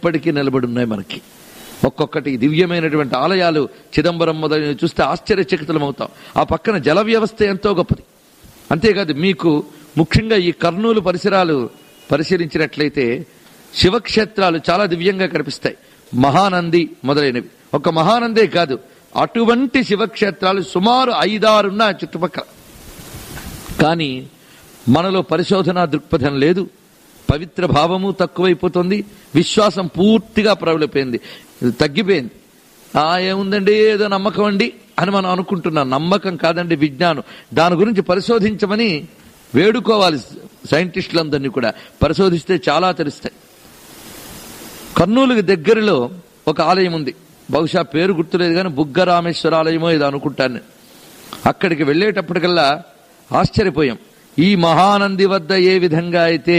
ఎప్పటికీ నిలబడి ఉన్నాయి మనకి ఒక్కొక్కటి దివ్యమైనటువంటి ఆలయాలు చిదంబరం మొదలైనవి చూస్తే ఆశ్చర్యచకితులం అవుతాం ఆ పక్కన జల వ్యవస్థ ఎంతో గొప్పది అంతేకాదు మీకు ముఖ్యంగా ఈ కర్నూలు పరిసరాలు పరిశీలించినట్లయితే శివక్షేత్రాలు చాలా దివ్యంగా కనిపిస్తాయి మహానంది మొదలైనవి ఒక మహానందే కాదు అటువంటి శివక్షేత్రాలు సుమారు ఐదారున్న చుట్టుపక్కల కానీ మనలో పరిశోధనా దృక్పథం లేదు పవిత్ర భావము తక్కువైపోతుంది విశ్వాసం పూర్తిగా ప్రబలిపోయింది ఇది తగ్గిపోయింది ఆ ఏముందండి ఏదో నమ్మకం అండి అని మనం అనుకుంటున్నాం నమ్మకం కాదండి విజ్ఞానం దాని గురించి పరిశోధించమని వేడుకోవాలి సైంటిస్టులందరినీ కూడా పరిశోధిస్తే చాలా తెలుస్తాయి కర్నూలుకి దగ్గరలో ఒక ఆలయం ఉంది బహుశా పేరు గుర్తులేదు కానీ బుగ్గరామేశ్వర ఆలయమో ఇది అనుకుంటాను నేను. అక్కడికి వెళ్ళేటప్పటికల్లా ఆశ్చర్యపోయాం ఈ మహానంది వద్ద ఏ విధంగా అయితే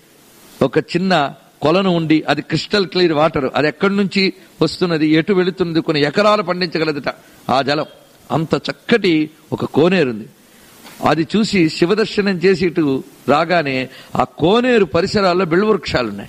ఒక చిన్న కొలను ఉండి అది క్రిస్టల్ క్లియర్ వాటర్ అది ఎక్కడి నుంచి వస్తున్నది ఎటు వెళుతున్నది కొన్ని ఎకరాలు పండించగలదట ఆ జలం అంత చక్కటి ఒక కోనేరుంది అది చూసి శివదర్శనం చేసి ఇటు రాగానే ఆ కోనేరు పరిసరాల్లో బిల్వృక్షాలున్నాయి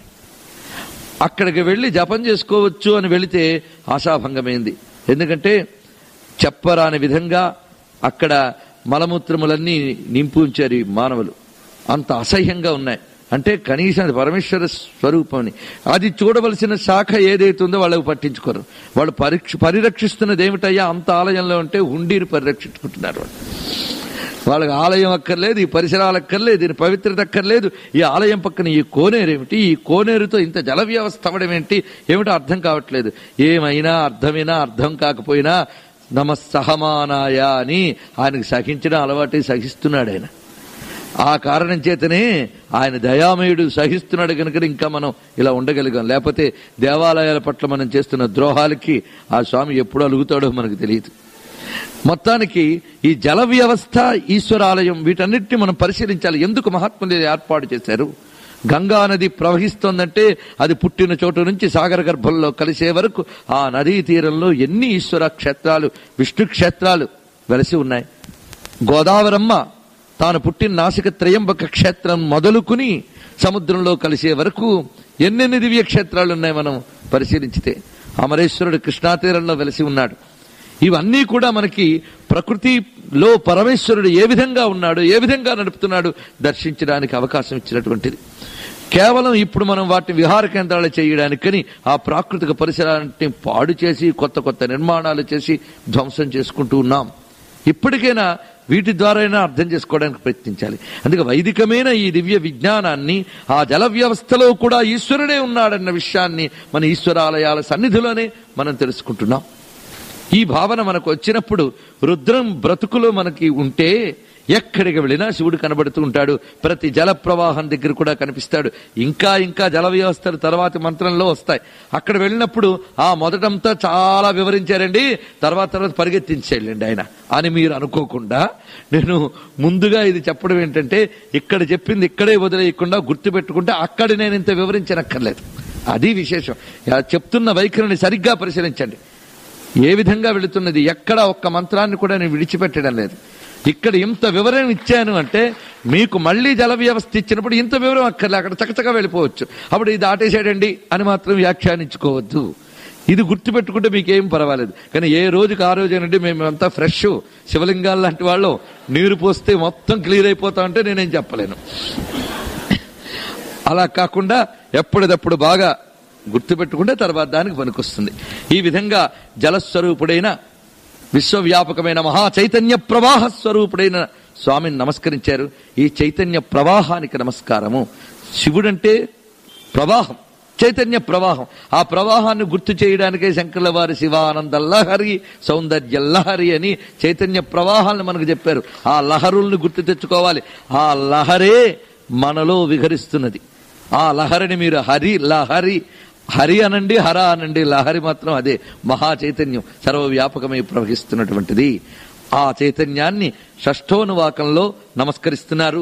అక్కడికి వెళ్ళి జపం చేసుకోవచ్చు అని వెళితే ఆశాభంగమైంది ఎందుకంటే చెప్పరాని విధంగా అక్కడ మలమూత్రములన్నీ నింపు ఉంచారు ఈ మానవులు అంత అసహ్యంగా ఉన్నాయి అంటే కనీసం అది పరమేశ్వర స్వరూపం అది చూడవలసిన శాఖ ఏదైతుందో వాళ్ళకు పట్టించుకోరు వాళ్ళు పరీక్ష పరిరక్షిస్తున్నది ఏమిటయ్యా అంత ఆలయంలో ఉంటే హుండీని పరిరక్షించుకుంటున్నారు వాళ్ళు వాళ్ళకి ఆలయం అక్కర్లేదు ఈ పరిసరాలు అక్కర్లేదు దీని పవిత్రత అక్కర్లేదు ఈ ఆలయం పక్కన ఈ కోనేరు ఏమిటి ఈ కోనేరుతో ఇంత జల వ్యవస్థ అవ్వడం ఏంటి ఏమిటో అర్థం కావట్లేదు ఏమైనా అర్థమైనా అర్థం కాకపోయినా నమ సహమానాయ అని ఆయనకు సహించడం అలవాటు సహిస్తున్నాడు ఆయన ఆ కారణం చేతనే ఆయన దయామయుడు సహిస్తున్నాడు కనుక ఇంకా మనం ఇలా ఉండగలిగాం లేకపోతే దేవాలయాల పట్ల మనం చేస్తున్న ద్రోహాలకి ఆ స్వామి ఎప్పుడు అలుగుతాడో మనకు తెలియదు మొత్తానికి ఈ జల వ్యవస్థ ఈశ్వరాలయం వీటన్నిటిని మనం పరిశీలించాలి ఎందుకు మహాత్ములు ఇది ఏర్పాటు చేశారు గంగా నది ప్రవహిస్తోందంటే అది పుట్టిన చోటు నుంచి సాగర గర్భంలో కలిసే వరకు ఆ నదీ తీరంలో ఎన్ని ఈశ్వర క్షేత్రాలు విష్ణు క్షేత్రాలు వెలసి ఉన్నాయి గోదావరమ్మ తాను పుట్టిన నాసిక త్రయంబక క్షేత్రం మొదలుకుని సముద్రంలో కలిసే వరకు ఎన్నెన్ని దివ్య క్షేత్రాలు ఉన్నాయి మనం పరిశీలించితే అమరేశ్వరుడు కృష్ణా తీరంలో వెలసి ఉన్నాడు ఇవన్నీ కూడా మనకి ప్రకృతిలో పరమేశ్వరుడు ఏ విధంగా ఉన్నాడు ఏ విధంగా నడుపుతున్నాడు దర్శించడానికి అవకాశం ఇచ్చినటువంటిది కేవలం ఇప్పుడు మనం వాటిని విహార కేంద్రాలు చేయడానికని ఆ ప్రాకృతిక పరిసరాన్ని పాడు చేసి కొత్త కొత్త నిర్మాణాలు చేసి ధ్వంసం చేసుకుంటూ ఉన్నాం ఇప్పటికైనా వీటి ద్వారైనా అర్థం చేసుకోవడానికి ప్రయత్నించాలి అందుకే వైదికమైన ఈ దివ్య విజ్ఞానాన్ని ఆ జల వ్యవస్థలో కూడా ఈశ్వరుడే ఉన్నాడన్న విషయాన్ని మన ఈశ్వరాలయాల సన్నిధిలోనే మనం తెలుసుకుంటున్నాం ఈ భావన మనకు వచ్చినప్పుడు రుద్రం బ్రతుకులో మనకి ఉంటే ఎక్కడికి వెళ్ళినా శివుడు కనబడుతూ ఉంటాడు ప్రతి జల ప్రవాహం దగ్గర కూడా కనిపిస్తాడు ఇంకా ఇంకా జల వ్యవస్థలు తర్వాతి మంత్రంలో వస్తాయి అక్కడ వెళ్ళినప్పుడు ఆ మొదటంతా చాలా వివరించారండి తర్వాత తర్వాత పరిగెత్తించేయండి ఆయన అని మీరు అనుకోకుండా నేను ముందుగా ఇది చెప్పడం ఏంటంటే ఇక్కడ చెప్పింది ఇక్కడే వదిలేయకుండా గుర్తుపెట్టుకుంటే అక్కడ నేను ఇంత వివరించనక్కర్లేదు అది విశేషం ఇలా చెప్తున్న వైఖరిని సరిగ్గా పరిశీలించండి ఏ విధంగా వెళుతున్నది ఎక్కడ ఒక్క మంత్రాన్ని కూడా నేను విడిచిపెట్టడం లేదు ఇక్కడ ఇంత వివరం ఇచ్చాను అంటే మీకు మళ్ళీ జల వ్యవస్థ ఇచ్చినప్పుడు ఇంత వివరం అక్కర్లే అక్కడ చకచకా వెళ్ళిపోవచ్చు అప్పుడు ఇది దాటేసాడండి అని మాత్రం వ్యాఖ్యానించుకోవద్దు ఇది గుర్తుపెట్టుకుంటే మీకేం పర్వాలేదు కానీ ఏ రోజుకి ఆ రోజు అంటే మేమంతా ఫ్రెష్ శివలింగాలు లాంటి వాళ్ళు నీరు పోస్తే మొత్తం క్లియర్ అయిపోతా అంటే నేనేం చెప్పలేను అలా కాకుండా ఎప్పటిదప్పుడు బాగా గుర్తుపెట్టుకుంటే తర్వాత దానికి పనికొస్తుంది ఈ విధంగా జలస్వరూపుడైన విశ్వవ్యాపకమైన మహా చైతన్య ప్రవాహ స్వరూపుడైన స్వామిని నమస్కరించారు ఈ చైతన్య ప్రవాహానికి నమస్కారము శివుడంటే ప్రవాహం చైతన్య ప్రవాహం ఆ ప్రవాహాన్ని గుర్తు చేయడానికే శంకర్ల వారి శివానంద లహరి సౌందర్య లహరి అని చైతన్య ప్రవాహాన్ని మనకు చెప్పారు ఆ లహరుల్ని గుర్తు తెచ్చుకోవాలి ఆ లహరే మనలో విహరిస్తున్నది ఆ లహరిని మీరు హరి లహరి హరి అనండి హర అనండి లహరి మాత్రం అదే మహా చైతన్యం సర్వవ్యాపకమై ప్రవహిస్తున్నటువంటిది ఆ చైతన్యాన్ని షష్ఠోనువాకంలో నమస్కరిస్తున్నారు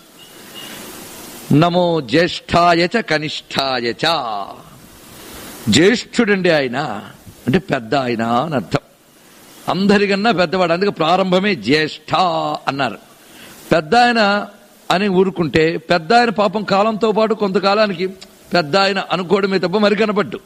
నమో జ్యేష్ఠాయ చ కనిష్ఠాయ చ జ్యేష్ఠుడండి ఆయన అంటే పెద్ద ఆయన అని అర్థం అందరికన్నా పెద్దవాడు అందుకే ప్రారంభమే జ్యేష్ఠ అన్నారు పెద్ద ఆయన అని ఊరుకుంటే పెద్ద ఆయన పాపం కాలంతో పాటు కొంతకాలానికి పెద్ద ఆయన అనుకోవడమే తప్ప మరి కనపడ్డు